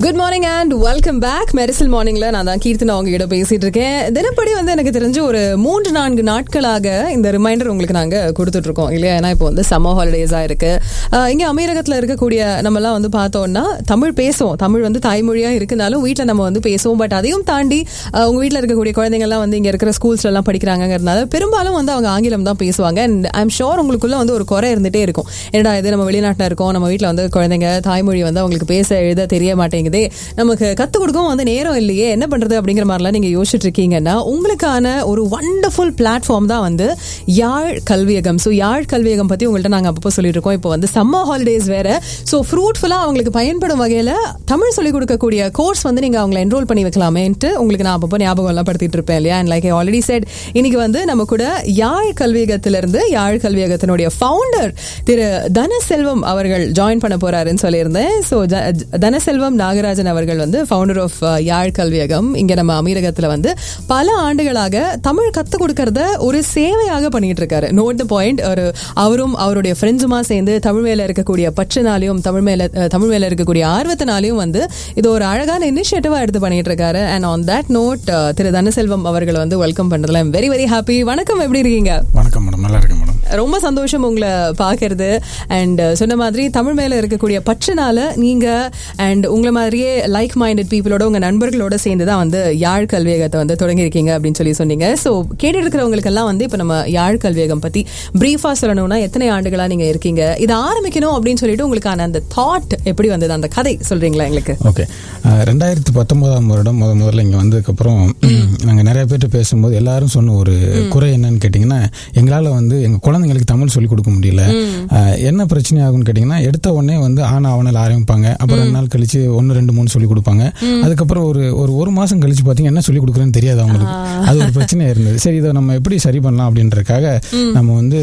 Good morning and welcome back Mersal மார்னிங்ல நான் தான் கீர்த்தனா உங்ககிட்ட பேசிட்டு இருக்கேன் தினப்படி வந்து எனக்கு தெரிஞ்ச ஒரு மூன்று நான்கு நாட்களாக இந்த ரிமைண்டர் உங்களுக்கு நாங்க கொடுத்துட்டு இருக்கோம் இல்லையா ஏன்னா இப்போ வந்து சம்மர் ஹாலிடேஸா இருக்கு அஹ் இங்க அமீரகத்துல இருக்கக்கூடிய நம்ம எல்லாம் வந்து பார்த்தோம்னா தமிழ் பேசுவோம் தமிழ் வந்து தாய்மொழியா இருக்குனாலும் வீட்டில் நம்ம வந்து பேசுவோம் பட் அதையும் தாண்டி அஹ் உங்க வீட்டில் இருக்கக்கூடிய குழந்தைங்க எல்லாம் வந்து இங்க இருக்கிற ஸ்கூல்ஸ்ல எல்லாம் படிக்கிறாங்கிறதுனால பெரும்பாலும் வந்து அவங்க ஆங்கிலம் தான் பேசுவாங்க அண்ட் ஐம் ஷோர் உங்களுக்குள்ள வந்து ஒரு குறை இருந்துட்டே இருக்கும் என்னடா இது நம்ம வெளிநாட்டில் இருக்கோம் நம்ம வீட்டில் வந்து குழந்தைங்க தாய்மொழி வந்து அவங்களுக்கு பேச எழுத தெரிய மாட்டேங்குதே நமக்கு கற்றுக் கொடுக்கவும் வந்து நேரம் இல்லையே என்ன பண்றது அப்படிங்கிற மாதிரிலாம் நீங்க யோசிச்சுட்டு இருக்கீங்கன்னா உங்களுக்கான ஒரு வண்டர்ஃபுல் பிளாட்ஃபார்ம் தான் வந்து யாழ் கல்வியகம் ஸோ யாழ் கல்வியகம் பத்தி உங்கள்ட்ட நாங்க அப்பப்போ சொல்லிட்டு இருக்கோம் இப்போ வந்து சம்மர் ஹாலிடேஸ் வேற ஸோ ஃப்ரூட்ஃபுல்லா அவங்களுக்கு பயன்படும் வகையில தமிழ் சொல்லிக் கொடுக்கக்கூடிய கோர்ஸ் வந்து நீங்க அவங்களை என்ரோல் பண்ணி வைக்கலாமேன்ட்டு உங்களுக்கு நான் அப்பப்போ ஞாபகம் எல்லாம் படுத்திட்டு இருப்பேன் இல்லையா and like I already set இன்னைக்கு வந்து நம்ம கூட யாழ் கல்வியகத்திலிருந்து யாழ் கல்வியகத்தினுடைய ஃபவுண்டர் திரு தனசெல்வம் அவர்கள் ஜாயின் பண்ண போறாருன்னு சொல்லியிருந்தேன் ஸோ தனசெல்வம் நாகராஜன் அவர்கள் வந்து ஃபவுண்டர் ஆஃப் யாழ் கல்வியகம் இங்க நம்ம அமீரகத்துல வந்து பல ஆண்டுகளாக தமிழ் கத்துக் கொடுக்கறத ஒரு சேவையாக பண்ணிட்டு இருக்காரு நோட் த பாயிண்ட் ஒரு அவரும் அவருடைய ஃப்ரெண்ட்ஸுமா சேர்ந்து தமிழ் மேல இருக்கக்கூடிய பற்றுனாலையும் தமிழ் மேல அஹ், தமிழ் மேல இருக்கக்கூடிய ஆர்வத்தினாலையும் வந்து இது ஒரு அழகான இனிஷியேட்டிவா எடுத்து பண்ணிட்டு இருக்காரு அண்ட் ஆன் தட் நோட் திரு தனசெல்வம் அவர்களை வந்து வெல்கம் பண்றதுல வெரி வெரி ஹாப்பி வணக்கம் எப்படி இருக்கீங்க வணக்கம் மேடம் நல்லா இருக்கேன் மேடம் ரொம்ப சந்தோஷம் உங்களை பார்க்கறது அண்ட் சொன்ன மாதிரி தமிழ் மேல இருக்கக்கூடிய பற்றுனால நீங்க அண்ட் உங்களை மாதிரியே லைக் மைண்டட் பீப்புளோட உங்க நண்பர்களோட சேர்ந்து தான் வந்து யாழ் கல்வியகத்தை வந்து தொடங்கியிருக்கீங்க அப்படின்னு சொல்லி சொன்னீங்க ஸோ கேட்டு இருக்கிறவங்களுக்கெல்லாம் வந்து இப்போ நம்ம யாழ் கல்வியகம் பத்தி பிரீஃபா சொல்லணும்னா எத்தனை ஆண்டுகளா நீங்க இருக்கீங்க இதை ஆரம்பிக்கணும் அப்படின்னு சொல்லிட்டு உங்களுக்கான அந்த தாட் எப்படி வந்தது அந்த கதை சொல்றீங்களா எங்களுக்கு ஓகே அஹ், ரெண்டாயிரத்தி பத்தொன்பதாம் வருடம் முத முதல்ல இங்கே வந்ததுக்கப்புறம் நாங்கள் நிறைய பேர்கிட்ட பேசும்போது எல்லாரும் சொன்ன ஒரு குறை என்னன்னு கேட்டிங்கன்னா எங்களால் வந்து எங்கள் குழந்தைங்களுக்கு தமிழ் சொல்லிக் கொடுக்க முடியல அஹ், என்ன பிரச்சனை ஆகும்னு கேட்டிங்கன்னா எடுத்த உடனே வந்து ஆனா அவனால் ஆரம்பிப்பாங்க அப்புறம் ரெண்டு நாள் கழிச்சு ஒன்று ரெண்டு மூணு சொல்லி கொடுப்பாங்க அதுக்கப்புறம் ஒரு ஒரு ஒரு மாதம் கழிச்சு பார்த்தீங்கன்னா என்ன சொல்லி கொடுக்குறேன்னு தெரியாது அவங்களுக்கு அது ஒரு பிரச்சனையாக இருந்தது சரி இதை நம்ம எப்படி சரி பண்ணலாம் அப்படின்றதுக்காக நம்ம வந்து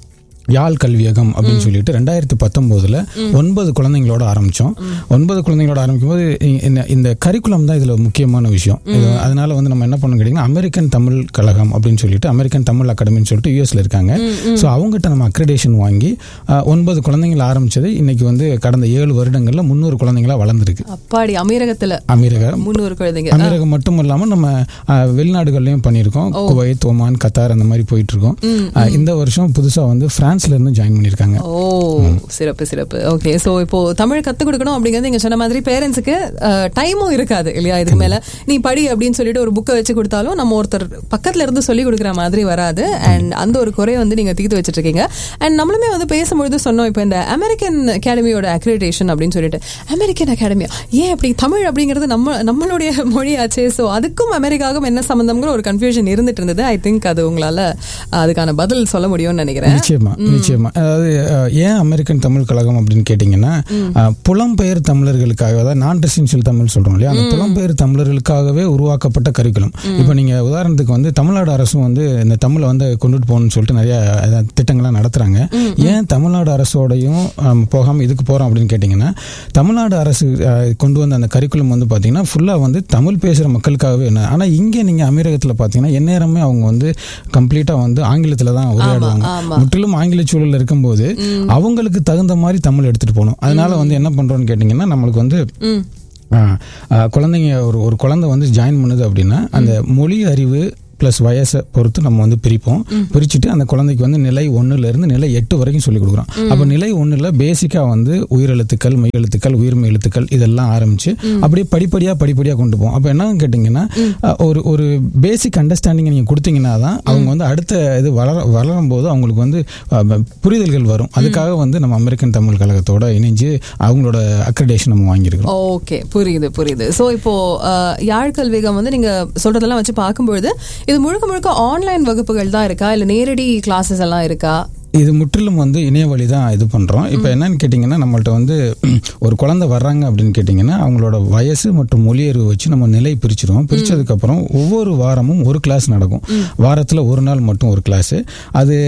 யாழ் கல்வியகம் அப்படின்னு சொல்லிட்டு ரெண்டாயிரத்தி பத்தொன்பதுல ஒன்பது குழந்தைங்களோட ஆரம்பிச்சோம் ஒன்பது குழந்தைங்களோட ஆரம்பிக்கும் போது இ- இந்த- இந்த கரிக்குலம் தான் இதுல முக்கியமான விஷயம் இது அதனால வந்து நம்ம என்ன பண்ணணும் கேட்டீங்கன்னா அமெரிக்கன் தமிழ் கழகம் அப்படின்னு சொல்லிட்டு அமெரிக்கன் தமிழ் அகாடமின்னு சொல்லிட்டு யூஎஸ்ல இருக்காங்க ஸோ அவங்ககிட்ட நம்ம அக்ரிடேஷன் வாங்கி அஹ், ஒன்பது குழந்தைங்கள் ஆரம்பிச்சது இன்னைக்கு வந்து கடந்த ஏழு வருடங்கள்ல முந்நூறு குழந்தைங்களா வளர்ந்துருக்கு அப்பாடி அமீரகத்துல அமெரிக்கா முன்னூறு குழந்தைங்க அமெரிக்கா மட்டும் இல்லாம நம்ம அஹ், வெளிநாடுகள்லயும் பண்ணியிருக்கோம் குவைத் ஒமான் கத்தார் அந்த மாதிரி போயிட்டு இருக்கோம் அஹ், இந்த வருஷம் புதுசா வந்து பிரான்ஸ்ல இருந்து ஜாயின் பண்ணியிருக்காங்க ஓ சிறப்பு சிறப்பு ஓகே சோ இப்போ தமிழ் கத்து கொடுக்கணும் அப்படிங்கிறது நீங்க சொன்ன மாதிரி பேரண்ட்ஸுக்கு டைமும் இருக்காது இல்லையா இதுக்கு மேல நீ படி அப்படின்னு சொல்லிட்டு ஒரு புக்கை வச்சு கொடுத்தாலும் நம்ம ஒருத்தர் பக்கத்துல இருந்து சொல்லி கொடுக்குற மாதிரி வராது அண்ட் அந்த ஒரு குறையை வந்து நீங்க தீர்த்து வச்சிட்டு இருக்கீங்க அண்ட் நம்மளுமே வந்து பேசும்பொழுது சொன்னோம் இப்போ இந்த அமெரிக்கன் அகாடமியோட அக்ரிடேஷன் அப்படின்னு சொல்லிட்டு அமெரிக்கன் அகாடமியா ஏன் அப்படி தமிழ் அப்படிங்கிறது நம்ம நம்மளுடைய மொழியாச்சே ஸோ அதுக்கும் அமெரிக்காவுக்கும் என்ன சம்பந்தம்ங்கிற ஒரு கன்ஃபியூஷன் இருந்துட்டு இருந்தது ஐ திங்க் அது உங்களால அஹ், அதுக்கான பதில் சொல்ல முடியும்னு நினைக்கிறேன் நிச்சயமா நிச்சயமா அதாவது அஹ், ஏன் அமெரிக்கன் தமிழ் கழகம் அப்படின்னு கேட்டிங்கன்னா அஹ், புலம்பெயர் தமிழர்களுக்காக அதாவது நான் ரெசிடென்ஷியல் தமிழ் சொல்றோம் இல்லையா அந்த புலம்பெயர் தமிழர்களுக்காகவே உருவாக்கப்பட்ட கரிக்குலம் இப்போ நீங்க உதாரணத்துக்கு வந்து தமிழ்நாடு அரசும் வந்து இந்த தமிழை வந்து கொண்டுட்டு போகணும்னு சொல்லிட்டு நிறைய அஹ், திட்டங்கள்லாம் நடத்துறாங்க ஏன் தமிழ்நாடு அரசோடையும் அஹ், போகாம இதுக்கு போறோம் அப்படின்னு கேட்டிங்கன்னா தமிழ்நாடு அரசு அஹ், கொண்டு வந்த அந்த கரிக்குலம் வந்து பாத்தீங்கன்னா ஃபுல்லா வந்து தமிழ் பேசுற மக்களுக்காகவே என்ன ஆனா இங்க நீங்க அமீரகத்துல பாத்தீங்கன்னா எந்நேரமே அவங்க வந்து கம்ப்ளீட்டா வந்து ஆங்கிலத்துல தான் உரையாடுவாங்க ஆமா. முற்றிலும் ஆங்கில சூழல்ல இருக்கும்போது அவங்களுக்கு தகுந்த மாதிரி தமிழ் எடுத்துட்டு போகணும் அதனால வந்து என்ன பண்றோம்னு கேட்டிங்கன்னா நம்மளுக்கு வந்து ம் ஆ, ஆ, குழந்தைங்க ஒரு ஒரு குழந்தை வந்து ஜாயின் பண்ணுது அப்படின்னா அந்த மொழி அறிவு ப்ளஸ் வயசை பொறுத்து நம்ம வந்து பிரிப்போம் பிரிச்சுட்டு அந்த குழந்தைக்கு வந்து நிலை ஒண்ணுல இருந்து நிலை எட்டு வரைக்கும் சொல்லிக் கொடுக்குறோம் அப்போ நிலை ஒண்ணுல பேசிக்கா வந்து உயிரெழுத்துக்கள் மெய் எழுத்துக்கள் உயிர்மை எழுத்துக்கள் இதெல்லாம் ஆரம்பிச்சு அப்படியே படிப்படியா படிப்படியா கொண்டு போவோம் அப்போ என்ன கேட்டிங்கன்னா அ, ஒரு ஒரு பேசிக் அண்டர்ஸ்டாண்டிங் நீங்க கொடுத்தீங்கன்னா தான் அவங்க வந்து அடுத்த இது வளர வளரும் போது அவங்களுக்கு வந்து அ, புரிதல்கள் வரும் அதுக்காக வந்து நம்ம அமெரிக்கன் தமிழ் கழகத்தோட இணைஞ்சு அவங்களோட அக்ரிடேஷன் நம்ம வாங்கியிருக்கிறோம் ஓகே புரியுது புரியுது சோ இப்போ அஹ், யாழ் கல்விகம் வந்து நீங்க சொல்றதெல்லாம் வச்சு பார்க்கும்பொழுது இது முழுக்க முழுக்க ஆன்லைன் வகுப்புகள் தான் இருக்கா இல்ல நேரடி கிளாஸஸ் எல்லாம் இருக்கா இது முற்றிலும் வந்து இணைய வழி தான் இது பண்ணுறோம் இப்போ என்னன்னு கேட்டிங்கன்னா நம்மள்ட்ட வந்து ஒரு குழந்தை வர்றாங்க அப்படின்னு கேட்டிங்கன்னா அவங்களோட வயசு மற்றும் மொழியறிவு வச்சு நம்ம நிலை பிரிச்சிருவோம் பிரிச்சதுக்கப்புறம் ஒவ்வொரு வாரமும் ஒரு கிளாஸ் நடக்கும் வாரத்தில் ஒரு நாள் மட்டும் ஒரு கிளாஸு அது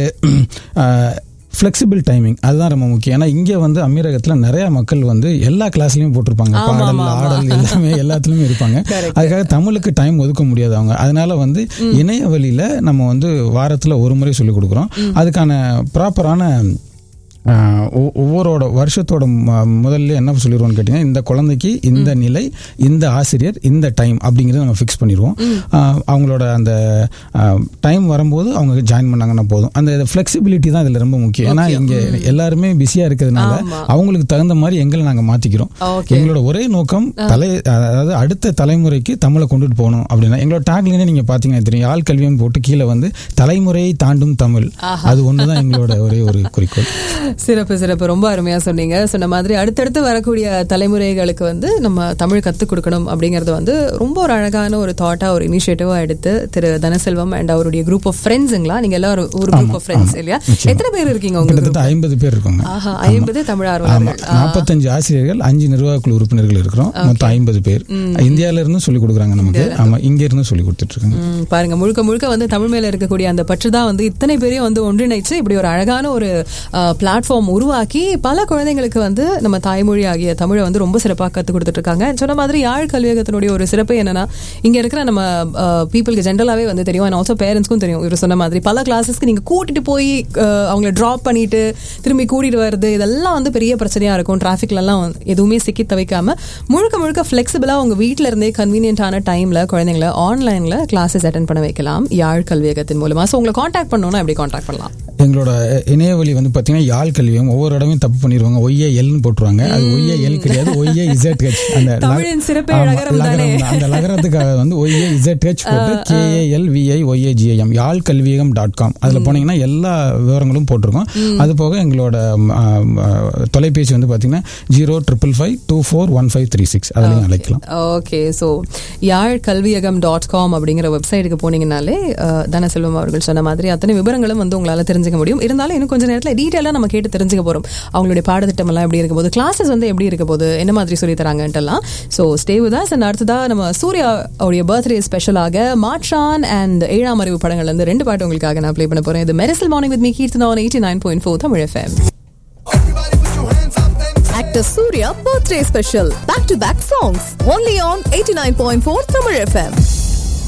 ஃப்ளெக்சிபிள் டைமிங் அதுதான் ரொம்ப முக்கியம் ஏன்னா இங்கே வந்து அமீரகத்தில் நிறைய மக்கள் வந்து எல்லா கிளாஸ்லையும் போட்டிருப்பாங்க ஆமா, பாடல் ஆமா, ஆமா. ஆடல் எல்லாமே எல்லாத்துலேயும் இருப்பாங்க Correct. அதுக்காக தமிழுக்கு டைம் ஒதுக்க முடியாது அவங்க அதனால வந்து இணைய வழியில நம்ம வந்து வாரத்துல ஒரு முறை சொல்லிக் கொடுக்குறோம் அதுக்கான ப்ராப்பரான ஆஹ் ஒ- ஒவ்வொருவோட வருஷத்தோட ம- முதல்ல என்ன சொல்லிடுவோம்னு கேட்டிங்கன்னா இந்த குழந்தைக்கு இந்த நிலை இந்த ஆசிரியர் இந்த டைம் அப்படிங்கிறத நம்ம ஃபிக்ஸ் பண்ணிடுவோம் ஆஹ் அவங்களோட அந்த டைம் வரும்போது அவங்க ஜாயின் பண்ணாங்கன்னா போதும் அந்த ஃப்ளெக்சிபிலிட்டி தான் இதில் ரொம்ப முக்கியம் ஏன்னா இங்கே எல்லாருமே பிஸியாக இருக்கிறதுனால ஆமா. அவங்களுக்கு தகுந்த மாதிரி எங்களை நாங்கள் மாற்றிக்கிறோம் Okay. எங்களோட ஒரே நோக்கம் தலை அதாவது அடுத்த தலைமுறைக்கு தமிழை கொண்டுட்டு போகணும் அப்படின்னா எங்களோட டேக்லைனே நீங்க பாத்தீங்கன்னா தெரியும் ஆள் கல்வியம் போட்டு கீழே வந்து தலைமுறையை தாண்டும் தமிழ் அது ஒண்ணுதான் எங்களோட ஒரே ஒரு குறிக்கோள் சிறப்பு சிறப்பு ரொம்ப அருமையா சொன்னீங்க சொன்ன மாதிரி அடுத்தடுத்து வரக்கூடிய தலைமுறைகளுக்கு வந்து நம்ம தமிழ் கத்துக் கொடுக்கணும் அப்படிங்கறது வந்து ரொம்ப ஒரு அழகான ஒரு தாட்டா ஒரு இனிஷியேட்டிவா எடுத்து திரு தனசெல்வம் அண்ட் அவருடைய குரூப் ஆஃப் ஃப்ரெண்ட்ஸுங்களா நீங்க எல்லாரும் ஒரு குரூப் ஆஃப் ஃப்ரெண்ட்ஸ் இல்லையா எத்தனை பேர் இருக்கீங்க உங்க கிட்டத்தட்ட ஐம்பது பேர் இருக்காங்க ஆஹா ஐம்பது தமிழ் ஆமா ஆர்வலர்கள் நாற்பத்தஞ்சு ஆசிரியர்கள் அஞ்சு நிர்வாக குழு உறுப்பினர்கள் இருக்கிறோம் மொத்தம் ஐம்பது பேர் இந்தியால இருந்து சொல்லி கொடுக்குறாங்க நமக்கு ஆமா இங்க இருந்து சொல்லி கொடுத்துட்டு இருக்காங்க ம், பாருங்க முழுக்க முழுக்க வந்து தமிழ் மேல இருக்கக்கூடிய அந்த பற்று தான் வந்து இத்தனை பேரையும் வந்து ஒன்றிணைச்சு இப்படி ஒரு அழகான ஒரு பிளாட்ஃபார்ம் உருவாக்கி பல குழந்தைங்களுக்கு வந்து நம்ம தாய்மொழி ஆகிய தமிழை வந்து ரொம்ப சிறப்பாக கற்றுக் கொடுத்துட்டு இருக்காங்க சொன்ன மாதிரி யாழ் கல்வியகத்தினுடைய ஒரு சிறப்பு என்னன்னா இங்க இருக்கிற நம்ம பீப்புளுக்கு ஜென்ரலாவே வந்து தெரியும் அண்ட் ஆல்சோ பேரண்ட்ஸ்க்கும் தெரியும் இவர் சொன்ன மாதிரி பல கிளாஸஸ்க்கு நீங்க கூட்டிட்டு போய் அஹ், அவங்கள ட்ராப் பண்ணிட்டு திரும்பி கூட்டிட்டு வர்றது இதெல்லாம் வந்து பெரிய பிரச்சனையா இருக்கும் டிராஃபிக்ல எல்லாம் வந்து எதுவுமே சிக்கி தவிக்காம முழுக்க முழுக்க ஃபிளெக்சிபிளா உங்க வீட்ல இருந்தே கன்வீனியன்டான டைம்ல குழந்தைங்கள ஆன்லைன்ல கிளாஸஸ் அட்டன் பண்ண வைக்கலாம் யாழ் கல்வியகத்தின் மூலமா ஸோ உங்களை காண்டாக்ட் பண்ணணும்னா எப்படி காண்டாக்ட் பண்ணலாம் எங்களோட இணையவழி வந்து பாத்தீங்கன்னா யாழ் கல்வியம் ஒவ்வொரு இடமும் தப்பு பண்ணிடுவாங்க ஒய்ஏ எல்னு போட்டுருவாங்க அது ஒய்ஏ எல் கிடையாது ஒய்ஏ இசட் ஹெச் அந்த ல- தமிழின் சிறப்பே ஆமா, லகரம் தானே. லகரம் தான். அந்த லகரத்துக்காக வந்து ஒய்ஏ இசட் ஹெச் போட்டு K A L V I Y A G I M Yazh Kalviyagam dot com அதுல போனீங்கன்னா எல்லா விவரங்களும் போட்டிருக்கோம் அது போக எங்களோட ம், ஆ, ஆ, தொலைபேசி வந்து பாத்தீங்கன்னா zero triple five two four one five three six அதுலையும் அழைக்கலாம் okay so Yazh Kalviyagam dot com அப்படிங்கிற வெப்சைட்டுக்கு போனீங்கனாலே அஹ், தனசெல்வம் அவர்கள் சொன்ன மாதிரி அத்தனை விவரங்களும் வந்து உங்களால தெரிஞ்சுக்க முடியும் இருந்தாலும் இன்னும் கொஞ்ச நேரத்தில் டீட்டெயிலாக நம்ம கேட்டு தெரிஞ்சுக்க போறோம் அவங்களுடைய பாடத்திட்டம் எல்லாம் எப்படி இருக்க போது கிளாஸஸ் வந்து எப்படி இருக்க போது என்ன மாதிரி சொல்லி தராங்கன்ட்டுலாம் so stay with us and அடுத்ததா நம்ம சூர்யா அவருடைய பர்த்டே ஸ்பெஷலாக மாற்றான் அண்ட் ஏழாம் அறிவு படங்கள்ல இருந்து ரெண்டு பாட்டு உங்களுக்காக நான் ப்ளே பண்ண போறேன் இது Mersal morning with me Keerthana eighty nine point four Tamil FM Actor Surya birthday special. Back to back songs. Only on 89.4 Tamil FM.